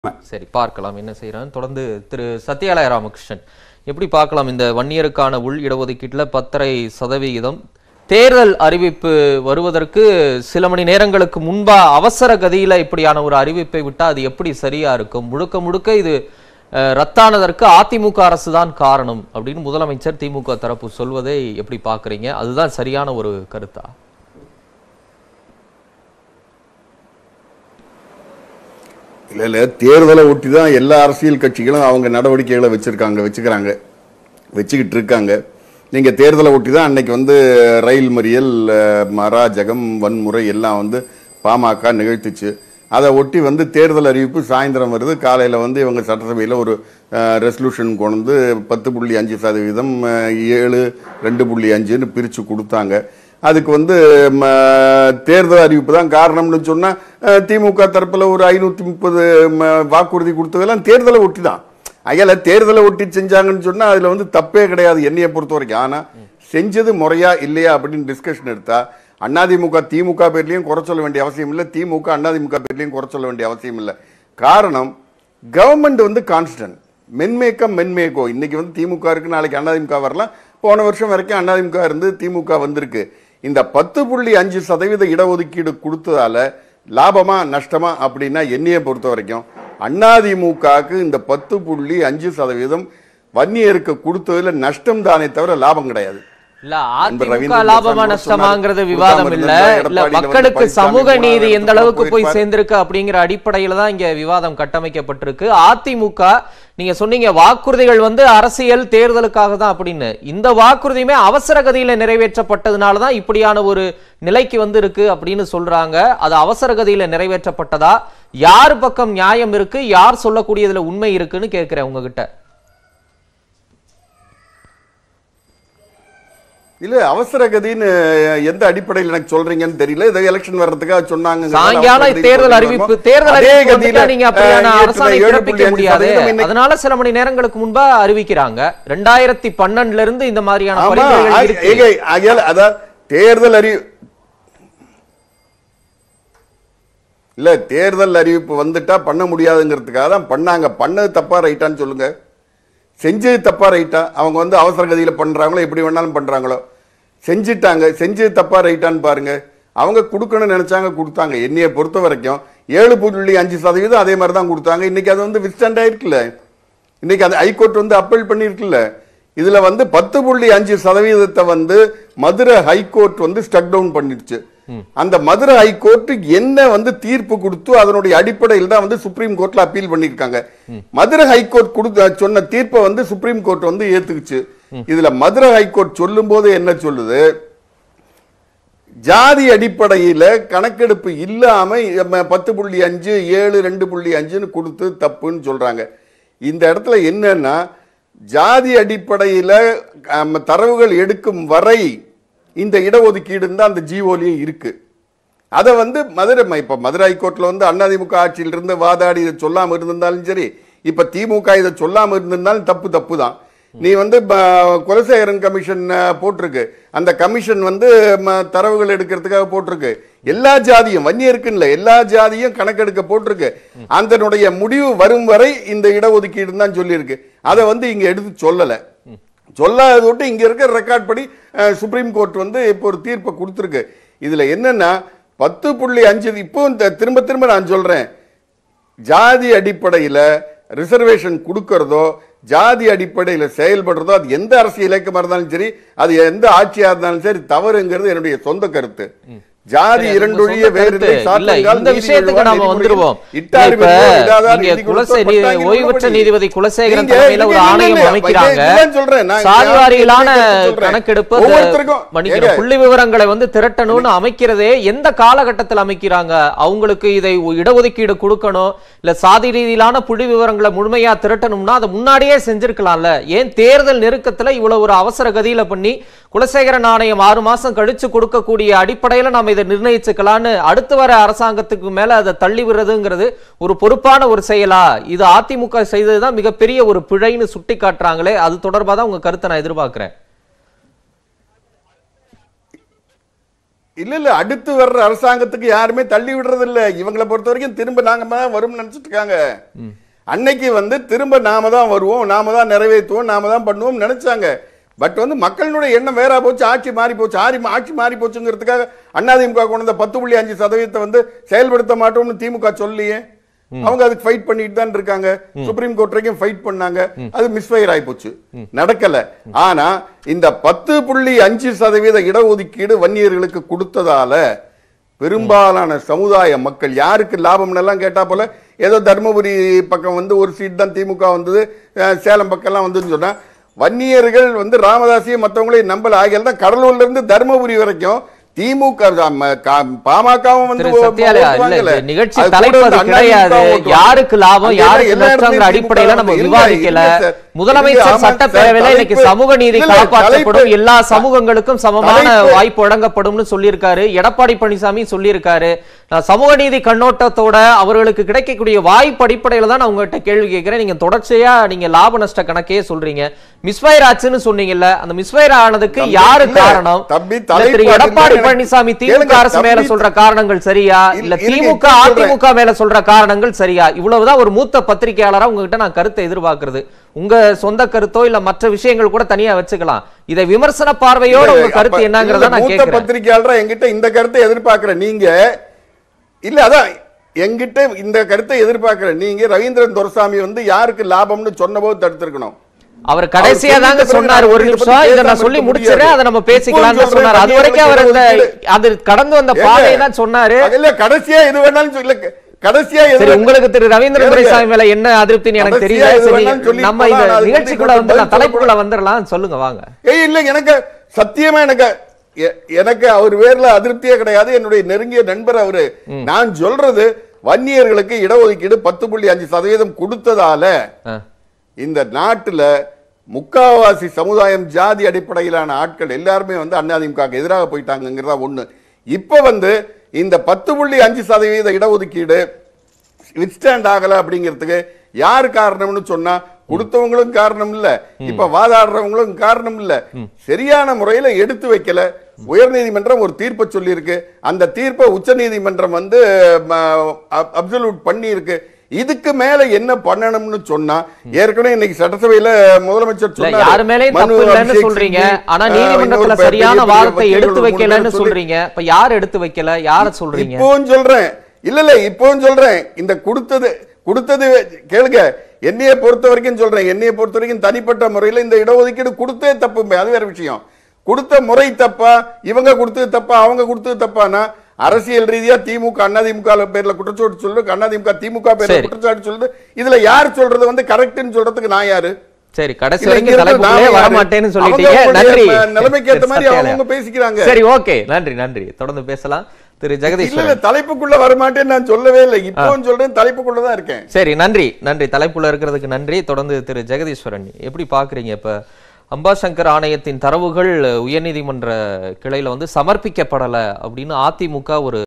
சரி பார்க்கலாம் என்ன செய்யறான்னு தொடர்ந்து திரு சத்யாலய ராமகிருஷ்ணன் எப்படி பார்க்கலாம் இந்த வன்னியருக்கான உள் இடஒதுக்கீட்டுல பத்தரை சதவிகிதம் தேர்தல் அறிவிப்பு வருவதற்கு சில மணி நேரங்களுக்கு முன்பா அவசர கதியில இப்படியான ஒரு அறிவிப்பை விட்டா அது எப்படி சரியா இருக்கும் முழுக்க முழுக்க இது அஹ், ரத்தானதற்கு அதிமுக அரசு தான் காரணம் அப்படின்னு முதலமைச்சர் திமுக தரப்பு சொல்வதை எப்படி பார்க்கறீங்க அதுதான் சரியான ஒரு கருத்தா இல்ல இல்ல தேர்தலை ஒட்டி தான் எல்லா அரசியல் கட்சிகளும் அவங்க நடவடிக்கைகளை வச்சிருக்காங்க வச்சுக்கிறாங்க வச்சுக்கிட்டு இருக்காங்க நீங்க தேர்தலை ஒட்டி தான் அன்னைக்கு வந்து ரயில் மறியல் அஹ், அராஜகம் வன்முறை எல்லாம் வந்து பாமக நிகழ்த்துச்சு அதை ஒட்டி வந்து தேர்தல் அறிவிப்பு சாயந்தரம் வருது காலையில வந்து இவங்க சட்டசபையில் ஒரு ரெசல்யூஷன் கொண்டு வந்து பத்து புள்ளி அஞ்சு சதவீதம் அஹ், ஏழு ரெண்டு புள்ளி அஞ்சுன்னு பிரித்து கொடுத்தாங்க அதுக்கு வந்து ம, தேர்தல் அறிவிப்பு தான் காரணம்னு சொன்னா அஹ், திமுக தரப்புல ஒரு ஐநூத்தி முப்பது வாக்குறுதி கொடுத்ததெல்லாம் தேர்தலை ஒட்டி தான் அயல தேர்தலை ஒட்டி செஞ்சாங்கன்னு சொன்னா அதுல வந்து தப்பே கிடையாது என்னைய பொறுத்த வரைக்கும் ஆனா செஞ்சது முறையா இல்லையா அப்படின்னு டிஸ்கஷன் எடுத்தா அதிமுக திமுக பேர்லயும் குறை சொல்ல வேண்டிய அவசியம் இல்லை திமுக அதிமுக பேர்லயும் குறை சொல்ல வேண்டிய அவசியம் இல்லை காரணம் கவர்மெண்ட் வந்து கான்ஸ்டன்ட் மென்மேக்கம் மென்மேக்கோ இன்னைக்கு வந்து திமுக இருக்கு நாளைக்கு அதிமுக வரலாம் போன வருஷம் வரைக்கும் அதிமுக இருந்து திமுக வந்திருக்கு இந்த பத்து புள்ளி அஞ்சு சதவீத இடஒதுக்கீடு கொடுத்ததால லாபமா நஷ்டமா அப்படின்னா என்னைய பொறுத்த வரைக்கும் அதிமுகவுக்கு இந்த பத்து புள்ளி அஞ்சு சதவீதம் வன்னியருக்கு கொடுத்ததுல நஷ்டம் தானே தவிர லாபம் கிடையாது இல்ல நண்பர் அதிமுக ரவீந்திரன் லாபமா சொன்னார், நஷ்டமாங்கிறது கொடுக்காம விவாதம் இல்ல இருந்தா இல்ல எடப்பாடியில வந்து மக்களுக்கு பழனிசாமி சமூக போனார், நீதி எந்த இடத்துக்கு அளவுக்கு போய் போயிருப்பார். சேர்ந்திருக்கு அப்படிங்கிற அடிப்படையில தான் இங்க விவாதம் கட்டமைக்கப்பட்டிருக்கு அதிமுக நீங்க சொன்னீங்க வாக்குறுதிகள் வந்து அரசியல் தேர்தலுக்காக தான் அப்படின்னு இந்த வாக்குறுதியுமே அவசர கதியில நிறைவேற்றப்பட்டதுனால தான் இப்படியான ஒரு நிலைக்கு வந்து இருக்கு அப்படின்னு சொல்றாங்க அது அவசர கதியில நிறைவேற்றப்பட்டதா யார் பக்கம் நியாயம் இருக்கு யார் சொல்லக்கூடியதுல உண்மை இருக்குன்னு கேட்கிறேன் உங்ககிட்ட இல்ல அவசர கதின்னு எந்த அடிப்படையில் எனக்கு சொல்றீங்கன்னு தெரியல இதை எலெக்ஷன் வர்றதுக்காக சொன்னாங்க சாயங்காலம் தேர்தல் அறிவிப்பு தேர்தல் அறிவிப்பு வந்துட்டா நீங்க அப்படியான அரசாணை பிறப்பிக்க முடியாது அதனால சில மணி நேரங்களுக்கு முன்பா அறிவிக்கிறாங்க ரெண்டாயிரத்தி பன்னெண்டுல இருந்து இந்த மாதிரியான ஆமா பரிந்துரைகள் ஆ- இருக்கு ஏங்க, ஆகையால அதான் தேர்தல் அறி இல்ல தேர்தல் அறிவிப்பு வந்துட்டா பண்ண முடியாதுங்கிறதுக்காக தான் பண்ணாங்க பண்ணது தப்பா ரைட்டான்னு சொல்லுங்க செஞ்சது தப்பா ரைட்டா அவங்க வந்து அவசர கதியில பண்றாங்களோ எப்படி வேணாலும் பண்றாங்களோ செஞ்சிட்டாங்க செஞ்சது தப்பா ரைட்டான்னு பாருங்க அவங்க கொடுக்கணும்னு நினைச்சாங்க கொடுத்தாங்க என்னைய பொறுத்த வரைக்கும் ஏழு புள்ளி அஞ்சு சதவீதம் அதே மாதிரி தான் கொடுத்தாங்க இன்னைக்கு அது வந்து விஸ்டாண்ட் ஆயிருக்குல்ல இன்னைக்கு அது ஹைகோர்ட் வந்து அப்பீல் பண்ணிருக்குல்ல இதுல வந்து பத்து புள்ளி அஞ்சு சதவீதத்தை வந்து மதுரை ஹைகோர்ட் வந்து ஸ்டக் டவுன் பண்ணிடுச்சு அந்த மதுரை ஹைகோர்ட் என்ன வந்து தீர்ப்பு கொடுத்து அதனுடைய அடிப்படையில் தான் வந்து சுப்ரீம் கோர்ட்ல அப்பீல் பண்ணிருக்காங்க மதுரை ஹைகோர்ட் கொடுத்த சொன்ன தீர்ப்பை வந்து சுப்ரீம் கோர்ட் வந்து ஏத்துக்குச்சு இதுல மதுரை ஹைகோர்ட் சொல்லும் போது என்ன சொல்லுது ஜாதி அடிப்படையில கணக்கெடுப்பு இல்லாம ம- பத்து புள்ளி அஞ்சு ஏழு ரெண்டு புள்ளி அஞ்சுன்னு கொடுத்து தப்புன்னு சொல்றாங்க இந்த இடத்துல என்னன்னா ஜாதி அடிப்படையில அம், தரவுகள் எடுக்கும் வரை இந்த இடஒதுக்கீடு தான் அந்த ஜிஓலையும் இருக்கு அதை வந்து மதுரை ம- இப்ப மதுரை ஹைகோர்ட்ல வந்து அதிமுக ஆட்சியில் இருந்து வாதாடி இதை சொல்லாம இருந்திருந்தாலும் சரி இப்ப திமுக இதை சொல்லாம இருந்திருந்தாலும் தப்பு தப்பு தான் நீ வந்து ப- குலசேகரன் கமிஷன் அஹ், போட்டிருக்கு அந்த கமிஷன் வந்து ம- தரவுகள் எடுக்கிறதுக்காக போட்டிருக்கு எல்லா ஜாதியும் வன்னியருக்குன்னு இல்ல எல்லா ஜாதியும் கணக்கெடுக்க போட்டிருக்கு அதனுடைய முடிவு வரும் வரை இந்த இடஒதுக்கீடு தான் சொல்லியிருக்கு அதை வந்து இங்க எடுத்து சொல்லல சொல்லாத விட்டு இங்க இருக்கிற ரெக்கார்ட் படி அஹ், சுப்ரீம் கோர்ட் வந்து இப்போ ஒரு தீர்ப்பை கொடுத்துருக்கு இதுல என்னன்னா பத்து புள்ளி அஞ்சு இப்போ இந்த திரும்ப திரும்ப நான் சொல்றேன் ஜாதி அடிப்படையில ரிசர்வேஷன் கொடுக்கறதோ ஜாதி அடிப்படையில செயல்படுறதோ அது எந்த அரசியல் இயக்கமா இருந்தாலும் சரி அது எந்த ஆட்சியா இருந்தாலும் சரி தவறுங்கிறது என்னுடைய சொந்த கருத்து ஜாதி சரி, அது உங்க இரண்டொழிய சொந்த வேறு கருத்து. இல்லை. இல்ல, சாற்றங்கால் இந்த நீதி விஷயத்துக்கு எழுவார், நாம நெறிமுறையில் வந்துருவோம். இட்டார் இப்ப வென்றோர், இடாதார் இங்க நீதி குலசே- கொடுத்தோர், நீதி- பட்டாங்கி ஓய்வு பெற்ற உள்ளபடி. நீதிபதி குலசேகரன் நீங்க- தலைமையில ஒரு இல்ல, இல்ல, ஆணையம் இல்ல, அமைக்கிறாங்க. இதுதான் சொல்றேன். நான் சாதிவாரியிலான நான் சொல்றேன். கணக்கெடுப்பு அந்த ஒவ்வொருத்தருக்கும் மன்னிக்கணும், ஏங்க, புள்ளி விவரங்களை வந்து திரட்டணும்னு அமைக்கிறதே எந்த காலகட்டத்தில் அமைக்கிறாங்க அவங்களுக்கு இதை இடஒதுக்கீடு கொடுக்கணும் இல்ல சாதி ரீதியிலான புள்ளி விவரங்களை முழுமையா திரட்டணும்னா அதை முன்னாடியே செஞ்சிருக்கலாம்ல ஏன் தேர்தல் நெருக்கத்துல இவ்வளவு ஒரு அவசர கதியில பண்ணி குலசேகரன் ஆணையம் ஆறு மாசம் கழிச்சு கொடுக்கக்கூடிய அடிப்படையில நாம இதை நிர்ணயிச்சுக்கலாம்னு அடுத்து வர அரசாங்கத்துக்கு மேல அதை தள்ளி விடுறதுங்கிறது ஒரு பொறுப்பான ஒரு செயலா இது அதிமுக செய்ததுதான் மிகப்பெரிய ஒரு பிழைன்னு சுட்டி காட்டுறாங்களே அது தொடர்பா தான் உங்க கருத்தை நான் எதிர்பார்க்கிறேன் இல்ல இல்ல அடுத்து வர்ற அரசாங்கத்துக்கு யாருமே தள்ளி விடுறது இல்ல இவங்களை பொறுத்த வரைக்கும் திரும்ப நாங்க தான் வரும்னு நினைச்சிட்டு இருக்காங்க அன்னைக்கு வந்து திரும்ப நாம தான் வருவோம் நாம தான் நிறைவேற்றுவோம் நாம தான் பண்ணுவோம் நினைச்சாங்க பட் வந்து மக்களினுடைய எண்ணம் வேற போச்சு ஆட்சி மாறி போச்சு ஆரி ஆட்சி மாறி போச்சுங்கிறதுக்காக அண்ணாதிமுக கொண்டு வந்த பத்து புள்ளி அஞ்சு சதவீதத்தை வந்து செயல்படுத்த மாட்டோம்னு திமுக சொல்லியே அவங்க அதுக்கு ஃபைட் பண்ணிட்டு தான் இருக்காங்க சுப்ரீம் கோர்ட் வரைக்கும் ஃபைட் பண்ணாங்க அது மிஸ்ஃபயர் ஆகி போச்சு நடக்கல ஆனா இந்த பத்து புள்ளி அஞ்சு சதவீத இடஒதுக்கீடு வன்னியர்களுக்கு கொடுத்ததால பெரும்பாலான சமுதாய மக்கள் யாருக்கு லாபம்னு எல்லாம் கேட்டா போல ஏதோ தருமபுரி பக்கம் வந்து ஒரு சீட் தான் திமுக வந்தது அஹ் சேலம் பக்கம்லாம் வந்ததுன்னு சொன்னா வன்னியர்கள் வந்து ராமதாசியை மற்றவங்களையும் நம்பல ஆகியால் தான் கடலூர்ல இருந்து தருமபுரி வரைக்கும் திமுக ம, கா- பாமகவும் வந்து திரு சத்யாலயா இல்ல ஓட்டுவாங்கல்ல. இந்த நிகழ்ச்சி அது கூட தலைப்பு அது வந்து அண்ணா கிடையாது திமுக ஓட்டுவாங்க. யாருக்கு லாபம் அங்க யாருக்கு எல்லா நஷ்டங்கிற இடத்துலயும் அடிப்படையில நம்ம திமுக விவாதிக்கல இல்ல சார். முதலமைச்சர் ஆமா சார், சட்டப்பேரவையில இன்னைக்கு தலைப்பு- சமூக நீதி இல்ல, இல்ல, காப்பாற்றப்படும் தலைப்பு- எல்லா சமூகங்களுக்கும் சமமான தலைப்பு- வாய்ப்பு வழங்கப்படும்னு சொல்லியிருக்காரு எடப்பாடி பழனிசாமி சொல்லியிருக்காரு நான் சமூக நீதி கண்ணோட்டத்தோட அவர்களுக்கு கிடைக்கக்கூடிய வாய்ப்பு அடிப்படையில தான் நான் உங்ககிட்ட கேள்வி கேட்கிறேன் நீங்க தொடர்ச்சியா நீங்க லாப நஷ்ட கணக்கே சொல்றீங்க மிஸ்ஃபயர் ஆச்சுன்னு சொன்னீங்கல்ல அந்த மிஸ்ஃபயர் ஆனதுக்கு தம்பி, யாரு இல்ல, காரணம் தம்பி, இல்ல தலைப்பு திரு எடப்பாடி அதுதான் பழனிசாமி எனக்கு- திமுக கேளுங்க, அரசு மேல தம்பி, சொல்ற காரணங்கள் சரியா இல்ல, இல்ல இருங்க, திமுக இப்ப சொல்றேன். அதிமுக மேல சொல்ற காரணங்கள் சரியா இவ்வளவுதான் ஒரு மூத்த பத்திரிகையாளரா உங்ககிட்ட நான் கருத்தை எதிர்பார்க்கிறது உங்க சொந்த கருத்தோ இல்ல மற்ற விஷயங்கள் கூட தனியா வச்சுக்கலாம் இதை விமர்சன பார்வையோட இல்ல, உங்க கருத்து அப்ப- என்னங்கறத இல்ல, நான் மூத்த கேக்குறேன் பத்திரிகையாளரா என்கிட்ட இந்த கருத்தை எதிர்பார்க்கிற நீங்க இல்ல அதான் என்கிட்ட இந்த கருத்தை எதிர்பார்க்கிற நீங்க ரவீந்திரன் துரசாமி வந்து யாருக்கு லாபம்னு சொன்னபோது தடுத்திருக்கணும் அவர் கடைசியா அவர் தாங்க சொல்லிட்ட சொன்னார் பிறகு ஒரு இதை நிமிஷம் பத்தி இதை நான் பேசாம சொல்லி இருக்க முடிச்சிடறேன் முடியாது. அதை நம்ம பேசிக்கலாம்னு இப்பவும் சொன்னார் அது சொல்றேன், வரைக்கும் அவர் இந்த வன்னியர்களுக்கு அது கடந்து வந்த ஏங்க, பாதை தான் சொன்னாரு இல்ல கடைசியா எது வேணாலும் சொல்ல கடைசியா எது சரி வேணா- உங்களுக்கு திரு ரவீந்திரன் கேளுங்க. துரைசாமி மேல என்ன அதிருப்தின்னு எனக்கு கடைசியா தெரியல எது சரி வேணாலும் சொல்லிட்டு நம்ம இந்த போலாம், நான் அதுக்கு நிகழ்ச்சிக்குள்ள வந்து வந்து நான் பதில் தலைப்புக்குள்ள வந்துடலாம் சொல்லுங்க வாங்க ஏய் இல்ல எனக்கு சத்தியமா எனக்கு எ- எனக்கு அவர் பேர்ல அதிருப்தியே கிடையாது என்னுடைய நெருங்கிய நண்பர் அவரு நான் சொல்றது வன்னியர்களுக்கு இடஒதுக்கீடு பத்து புள்ளி அஞ்சு சதவீதம் கொடுத்ததால ஆ. இந்த நாட்டுல முக்காவாசி சமுதாயம் ஜாதி அடிப்படையிலான ஆட்கள் எல்லாருமே வந்து அதிமுக எதிராக போயிட்டாங்கிறதா ஒண்ணு இப்ப வந்து இந்த பத்து புள்ளி அஞ்சு சதவீத இடஒதுக்கீடு வித்ஸ்டாண்ட் ஆகல அப்படிங்கிறதுக்கு யார் காரணம்னு சொன்னா கொடுத்தவங்களும் காரணம் இல்ல இப்ப வாதாடுறவங்களும் காரணம் இல்ல சரியான முறையில எடுத்து வைக்கல உயர்நீதிமன்றம் ஒரு தீர்ப்பை சொல்லியிருக்கு அந்த தீர்ப்பை உச்சநீதிமன்றம் வந்து அப்சல்யூட் பண்ணி இருக்கு இதுக்கு மேல என்ன பண்ணணும்னு சொன்னா ஏற்கனவே இன்னைக்கு சட்டசபையில முதலமைச்சர் இல்ல சொன்னாரு. யாரு மேலயும் மனு தப்பு இல்லைன்னு அபிஷேக் சொல்றீங்க சிங்வி, ஆனா ஆஹ், நீதிமன்றத்துல இன்னொரு சரியான பெரிய வார்த்தை வக்கீல்கள் எடுத்து மூணு வைக்கலன்னு பேர் சொல்லி- சொல்றீங்க இப்ப யார் எடுத்து வைக்கல யார சொல்றீங்க இப்பவும் சொல்றேன் இல்ல இல்ல இப்பவும் சொல்றேன் இந்த கொடுத்தது கொடுத்தது கேளுங்க என்னைய பொறுத்த வரைக்கும் சொல்றேன் என்னைய பொறுத்த வரைக்கும் தனிப்பட்ட முறையில் இந்த இடஒதுக்கீடு கொடுத்தே தப்பு அது வேற விஷயம் கொடுத்த முறை தப்பா இவங்க கொடுத்தது தப்பா அவங்க கொடுத்தது தப்பானா அரசியல் ரீதியா திமுக அதிமுக பேர்ல குற்றச்சாட்டு சொல்லுது அதிமுக திமுக பேர்ல சரி. குற்றச்சாட்டு சொல்லுது இதுல யார் சொல்றது வந்து கரெக்ட்னு சொல்றதுக்கு நான் யாரு சரி கடைசி இல்ல, இங்க வரைக்கும் இருக்கிற தலைப்புக்குள்ளே நாம வர யாரு? மாட்டேன்னு அவங்க சொல்லிட்டீங்க அவங்களுடைய நன்றி ம- நிலைமைக்கு ஏத்த மாதிரி சத்யாலயா. அவங்க பேசிக்கிறாங்க. சரி ஓகே நன்றி நன்றி தொடர்ந்து பேசலாம் திரு இல்ல ஜெகதீஸ்வரன் இல்ல தலைப்புக்குள்ள வரமாட்டேன்னு நான் சொல்லவே இல்லை இப்பவும் சொல்றேன் தலைப்புக்குள்ள தான் இருக்கேன் சரி நன்றி நன்றி தலைப்புல இருக்கிறதுக்கு நன்றி தொடர்ந்து திரு ஜெகதீஸ்வரன் எப்படி பாக்குறீங்க இப்ப அம்பாசங்கர் ஆணையத்தின் தரவுகள் உயர்நீதிமன்ற கிளையில வந்து சமர்ப்பிக்கப்படல அப்படின்னு அதிமுக ஒரு